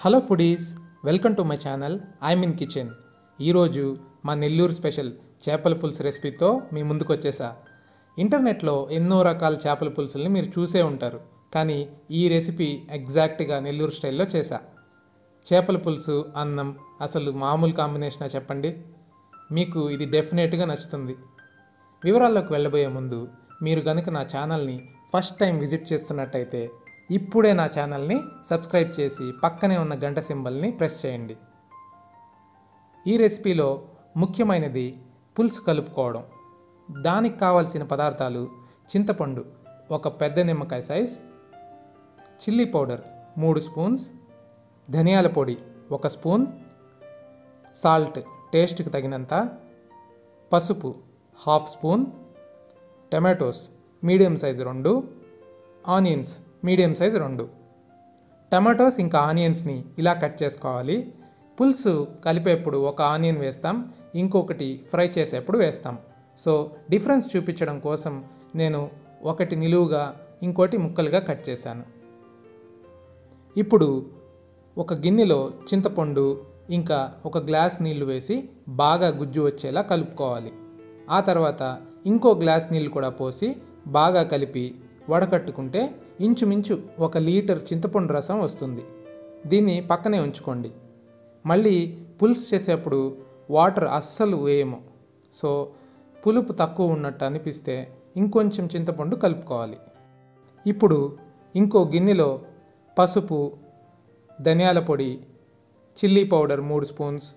hello foodies welcome to my channel I'm in kitchen ఈరోజు మా Nellore special చేపల పులుసు రెసిపీతో మీ ముందుకు వచ్చేసా ఇంటర్నెట్లో ఎన్నో రకాల చేపల పులుసుల్ని మీరు చూసే ఉంటారు కానీ ఈ రెసిపీ ఎగ్జాక్ట్గా నెల్లూరు స్టైల్లో చేశా చేపల పులుసు అన్నం అసలు మామూలు కాంబినేషనా చెప్పండి మీకు ఇది డెఫినెట్గా నచ్చుతుంది వివరాల్లోకి వెళ్ళబోయే ముందు మీరు గనుక నా ఛానల్ని ఫస్ట్ టైం విజిట్ చేస్తున్నట్టయితే ఇప్పుడే నా ఛానల్ని సబ్స్క్రైబ్ చేసి పక్కనే ఉన్న గంట సింబల్ని ప్రెస్ చేయండి ఈ రెసిపీలో ముఖ్యమైనది పులుసు కలుపుకోవడం దానికి కావాల్సిన పదార్థాలు చింతపండు ఒక పెద్ద నిమ్మకాయ సైజ్ చిల్లీ పౌడర్ మూడు స్పూన్స్ ధనియాల పొడి ఒక స్పూన్ సాల్ట్ టేస్ట్కి తగినంత పసుపు half spoon tomatoes medium size రెండు ఆనియన్స్ మీడియం సైజు రెండు టమాటోస్ ఇంకా ఆనియన్స్ని ఇలా కట్ చేసుకోవాలి పులుసు కలిపేప్పుడు ఒక ఆనియన్ వేస్తాం ఇంకొకటి ఫ్రై చేసేప్పుడు వేస్తాం సో డిఫరెన్స్ చూపించడం కోసం నేను ఒకటి నిలువుగా ఇంకోటి ముక్కలుగా కట్ చేశాను ఇప్పుడు ఒక గిన్నెలో చింతపండు ఇంకా ఒక గ్లాస్ నీళ్లు వేసి బాగా గుజ్జు వచ్చేలా కలుపుకోవాలి ఆ తర్వాత ఇంకో గ్లాస్ నీళ్ళు కూడా పోసి బాగా కలిపి వడకట్టుకుంటే ఇంచుమించు ఒక లీటర్ చింతపండు రసం వస్తుంది దీన్ని పక్కనే ఉంచుకోండి మళ్ళీ పులుసు చేసేప్పుడు వాటర్ అస్సలు వేయము సో పులుపు తక్కువ ఉన్నట్టు అనిపిస్తే ఇంకొంచెం చింతపండు కలుపుకోవాలి ఇప్పుడు ఇంకో గిన్నెలో పసుపు ధనియాల పొడి చిల్లీ పౌడర్ మూడు స్పూన్స్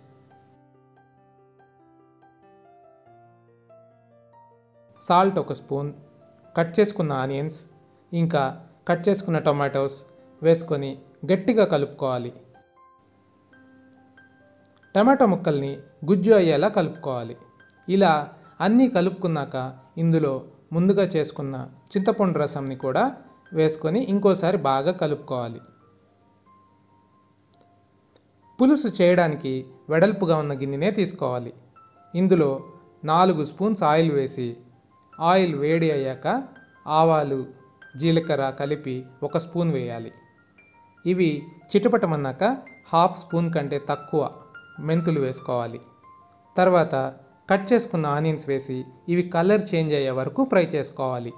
సాల్ట్ ఒక స్పూన్ కట్ చేసుకున్న ఆనియన్స్ ఇంకా కట్ చేసుకున్న టొమాటోస్ వేసుకొని గట్టిగా కలుపుకోవాలి టమాటో ముక్కల్ని గుజ్జు అయ్యేలా కలుపుకోవాలి ఇలా అన్నీ కలుపుకున్నాక ఇందులో ముందుగా చేసుకున్న చింతపండు రసంని కూడా వేసుకొని ఇంకోసారి బాగా కలుపుకోవాలి పులుసు చేయడానికి వెడల్పుగా ఉన్న గిన్నెనే తీసుకోవాలి ఇందులో నాలుగు స్పూన్స్ ఆయిల్ వేసి ఆయిల్ వేడి అయ్యాక ఆవాలు జీలకర్ర కలిపి ఒక స్పూన్ వేయాలి ఇవి చిటపటమన్నాక హాఫ్ స్పూన్ కంటే తక్కువ మెంతులు వేసుకోవాలి తర్వాత కట్ చేసుకున్న ఆనియన్స్ వేసి ఇవి కలర్ చేంజ్ అయ్యే వరకు ఫ్రై చేసుకోవాలి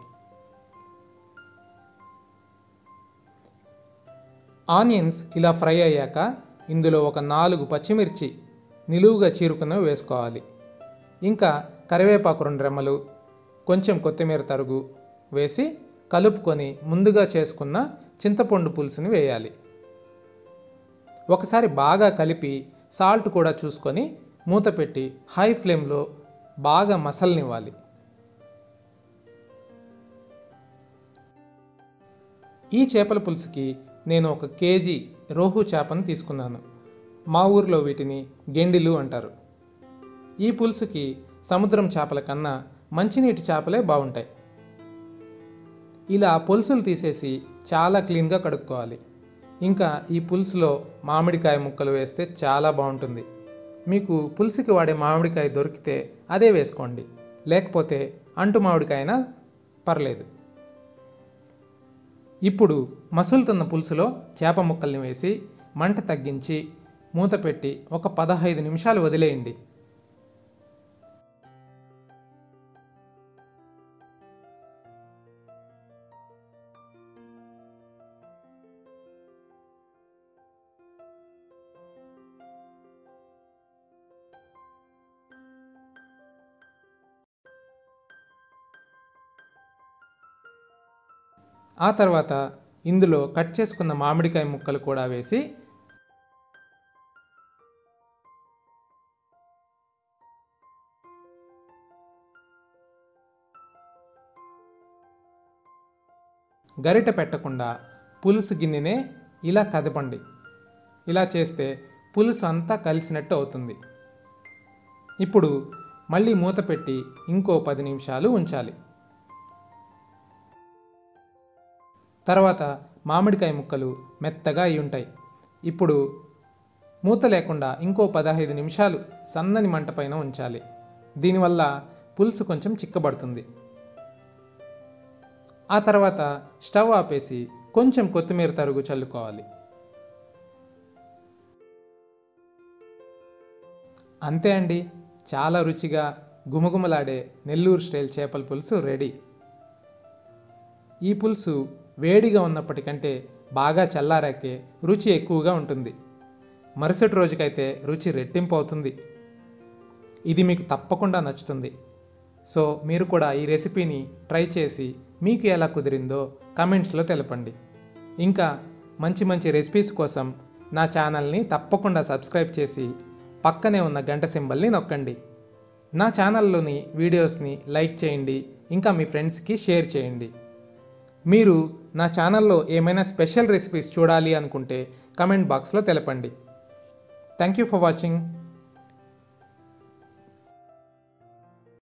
ఆనియన్స్ ఇలా ఫ్రై అయ్యాక ఇందులో ఒక నాలుగు పచ్చిమిర్చి నిలువుగా చీరుకున్నవి వేసుకోవాలి ఇంకా కరివేపాకు రెండు రెమ్మలు కొంచెం కొత్తిమీర తరుగు వేసి కలుపుకొని ముందుగా చేసుకున్న చింతపండు పులుసుని వేయాలి ఒకసారి బాగా కలిపి సాల్ట్ కూడా చూసుకొని మూత పెట్టి హై ఫ్లేమ్లో బాగా మసలనివ్వాలి ఈ చేపల పులుసుకి నేను ఒక కేజీ రోహు చేపను తీసుకున్నాను మా ఊర్లో వీటిని గెండిలు అంటారు ఈ పులుసుకి సముద్రం చేపల కన్నా మంచినీటి చేపలే బాగుంటాయి ఇలా పులుసులు తీసేసి చాలా క్లీన్గా కడుక్కోవాలి ఇంకా ఈ పులుసులో మామిడికాయ ముక్కలు వేస్తే చాలా బాగుంటుంది మీకు పులుసుకి వాడే మామిడికాయ దొరికితే అదే వేసుకోండి లేకపోతే అంటు మామిడికాయనా పర్లేదు ఇప్పుడు మసులుతున్న పులుసులో చేప ముక్కల్ని వేసి మంట తగ్గించి మూత పెట్టి ఒక పదహైదు నిమిషాలు వదిలేయండి ఆ తర్వాత ఇందులో కట్ చేసుకున్న మామిడికాయ ముక్కలు కూడా వేసి గరిట పెట్టకుండా పులుసు గిన్నెనే ఇలా కదపండి ఇలా చేస్తే పులుసు అంతా కలిసినట్టు అవుతుంది ఇప్పుడు మళ్ళీ మూత పెట్టి ఇంకో పది నిమిషాలు ఉంచాలి తర్వాత మామిడికాయ ముక్కలు మెత్తగా అయి ఉంటాయి ఇప్పుడు మూత లేకుండా ఇంకో పదహైదు నిమిషాలు సన్నని మంట పైన ఉంచాలి దీనివల్ల పులుసు కొంచెం చిక్కబడుతుంది ఆ తర్వాత స్టవ్ ఆపేసి కొంచెం కొత్తిమీర తరుగు చల్లుకోవాలి అంతే అండి చాలా రుచిగా గుమగుమలాడే నెల్లూరు స్టైల్ చేపల పులుసు రెడీ ఈ పులుసు వేడిగా ఉన్నప్పటికంటే బాగా చల్లారాకే రుచి ఎక్కువగా ఉంటుంది మరుసటి రోజుకైతే రుచి రెట్టింపు అవుతుంది ఇది మీకు తప్పకుండా నచ్చుతుంది సో మీరు కూడా ఈ రెసిపీని ట్రై చేసి మీకు ఎలా కుదిరిందో కమెంట్స్లో తెలపండి ఇంకా మంచి మంచి రెసిపీస్ కోసం నా ఛానల్ని తప్పకుండా సబ్స్క్రైబ్ చేసి పక్కనే ఉన్న గంట సింబల్ని నొక్కండి నా ఛానల్లోని వీడియోస్ని లైక్ చేయండి ఇంకా మీ ఫ్రెండ్స్కి షేర్ చేయండి మీరు నా ఛానల్లో ఏమైనా స్పెషల్ రెసిపీస్ చూడాలి అనుకుంటే కమెంట్ బాక్స్లో తెలపండి థ్యాంక్ యూ ఫర్ వాచింగ్